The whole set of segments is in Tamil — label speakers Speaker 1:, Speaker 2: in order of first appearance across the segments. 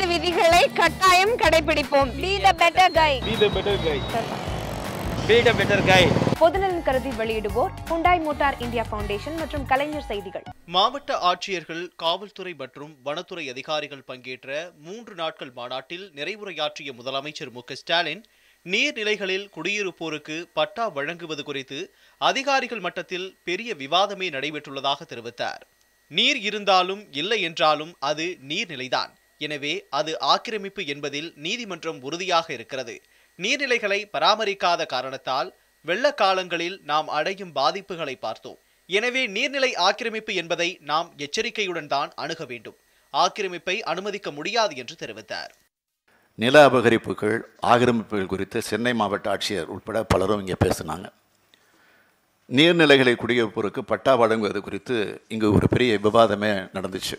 Speaker 1: போக்குவரத்து விதிகளை கட்டாயம் கடைபிடிப்போம் be the better guy
Speaker 2: Be the better guy. Be the better guy.
Speaker 3: பொதுநலன் கருதி வெளியிடுவோர் ஹுண்டாய் மோட்டார் இந்தியா ஃபவுண்டேஷன் மற்றும் கலைஞர் செய்திகள்
Speaker 4: மாவட்ட ஆட்சியர்கள் காவல்துறை மற்றும் வனத்துறை அதிகாரிகள் பங்கேற்ற மூன்று நாட்கள் மாநாட்டில் நிறைவுரையாற்றிய முதலமைச்சர் மு க ஸ்டாலின் நீர்நிலைகளில் குடியிருப்போருக்கு பட்டா வழங்குவது குறித்து அதிகாரிகள் மட்டத்தில் பெரிய விவாதமே நடைபெற்றுள்ளதாக தெரிவித்தார் நீர் இருந்தாலும் இல்லை என்றாலும் அது நீர்நிலைதான் எனவே அது ஆக்கிரமிப்பு என்பதில் நீதிமன்றம் உறுதியாக இருக்கிறது நீர்நிலைகளை பராமரிக்காத காரணத்தால் வெள்ளக்காலங்களில் நாம் அடையும் பாதிப்புகளை பார்த்தோம் எனவே நீர்நிலை ஆக்கிரமிப்பு என்பதை நாம் எச்சரிக்கையுடன் தான் அணுக வேண்டும் ஆக்கிரமிப்பை அனுமதிக்க முடியாது என்று தெரிவித்தார்
Speaker 5: நில அபகரிப்புகள் ஆக்கிரமிப்புகள் குறித்து சென்னை மாவட்ட ஆட்சியர் உட்பட பலரும் இங்கே பேசினாங்க நீர்நிலைகளை குடியிருப்போருக்கு பட்டா வழங்குவது குறித்து இங்கு ஒரு பெரிய விவாதமே நடந்துச்சு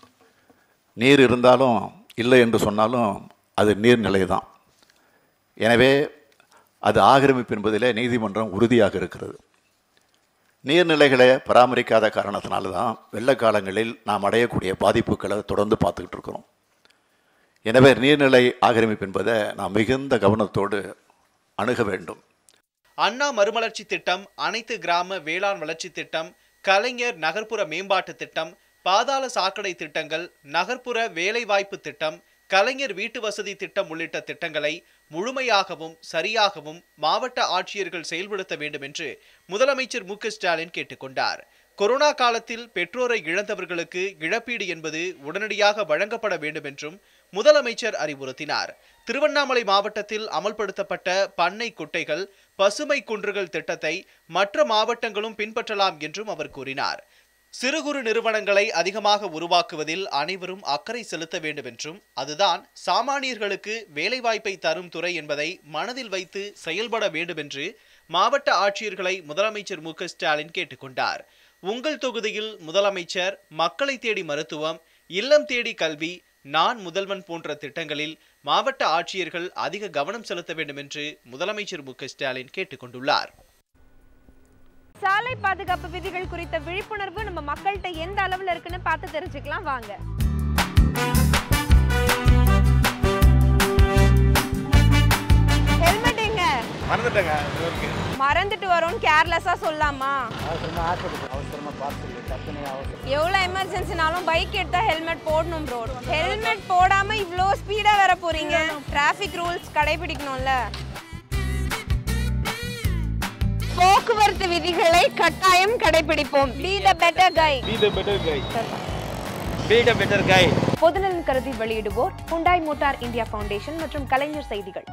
Speaker 5: நீர் இருந்தாலும் இல்லை என்று சொன்னாலும் அது நீர்நிலை தான் எனவே அது ஆக்கிரமிப்பு என்பதிலே நீதிமன்றம் உறுதியாக இருக்கிறது நீர்நிலைகளை பராமரிக்காத காரணத்தினால தான் வெள்ளக்காலங்களில் நாம் அடையக்கூடிய பாதிப்புகளை தொடர்ந்து பார்த்துக்கிட்டு இருக்கிறோம் எனவே நீர்நிலை ஆக்கிரமிப்பு என்பதை நாம் மிகுந்த கவனத்தோடு அணுக வேண்டும்
Speaker 4: அண்ணா மறுமலர்ச்சி திட்டம் அனைத்து கிராம வேளாண் வளர்ச்சி திட்டம் கலைஞர் நகர்ப்புற மேம்பாட்டு திட்டம் பாதாள சாக்கடை திட்டங்கள் நகர்ப்புற வேலைவாய்ப்பு திட்டம் கலைஞர் வீட்டு வசதி திட்டம் உள்ளிட்ட திட்டங்களை முழுமையாகவும் சரியாகவும் மாவட்ட ஆட்சியர்கள் செயல்படுத்த வேண்டும் என்று முதலமைச்சர் மு க ஸ்டாலின் கேட்டுக்கொண்டார் கொரோனா காலத்தில் பெற்றோரை இழந்தவர்களுக்கு இழப்பீடு என்பது உடனடியாக வழங்கப்பட வேண்டும் என்றும் முதலமைச்சர் அறிவுறுத்தினார் திருவண்ணாமலை மாவட்டத்தில் அமல்படுத்தப்பட்ட பண்ணை குட்டைகள் பசுமை குன்றுகள் திட்டத்தை மற்ற மாவட்டங்களும் பின்பற்றலாம் என்றும் அவர் கூறினார் சிறு குறு நிறுவனங்களை அதிகமாக உருவாக்குவதில் அனைவரும் அக்கறை செலுத்த வேண்டும் என்றும் அதுதான் சாமானியர்களுக்கு வேலைவாய்ப்பை தரும் துறை என்பதை மனதில் வைத்து செயல்பட வேண்டும் என்று மாவட்ட ஆட்சியர்களை முதலமைச்சர் மு க ஸ்டாலின் கேட்டுக்கொண்டார் உங்கள் தொகுதியில் முதலமைச்சர் மக்களை தேடி மருத்துவம் இல்லம் தேடி கல்வி நான் முதல்வன் போன்ற திட்டங்களில் மாவட்ட ஆட்சியர்கள் அதிக கவனம் செலுத்த வேண்டும் என்று முதலமைச்சர் மு க ஸ்டாலின் கேட்டுக்கொண்டுள்ளார்
Speaker 1: சாலை பாதுகாப்பு விதிகள் குறித்த விழிப்புணர்வு நம்ம மக்கள்கிட்ட எந்த அளவுல இருக்குன்னு பார்த்து தெரிஞ்சுக்கலாம் வாங்க ஹெல்மெட் எங்க
Speaker 2: மறந்துட்டேங்க இது இருக்கு.
Speaker 1: மறந்துட்டு வரோம்னு கேர்லெஸ்ஸா சொல்லாமா
Speaker 6: அவசரமா ஹாஸ்பிட்டல் அவசரமா பார்த்து டக்குனு அவசரம்
Speaker 1: எவ்வளோ எமர்ஜென்சினாலும் பைக் எடுத்தா ஹெல்மெட் போடணும் ப்ரோ ஹெல்மெட் போடாம இவ்வளோ ஸ்பீடா வர போறீங்க டிராஃபிக் ரூல்ஸ் கடைபிடிக்கணும்ல போக்குவரத்து விதிகளை கட்டாயம் கடைபிடிப்போம் be the better guy
Speaker 2: Be the better guy. Be the better guy.
Speaker 3: பொதுநலன் கருதி வெளியிடுவோர் ஹுண்டாய் மோட்டார் இந்தியா ஃபவுண்டேஷன் மற்றும் கலைஞர் செய்திகள்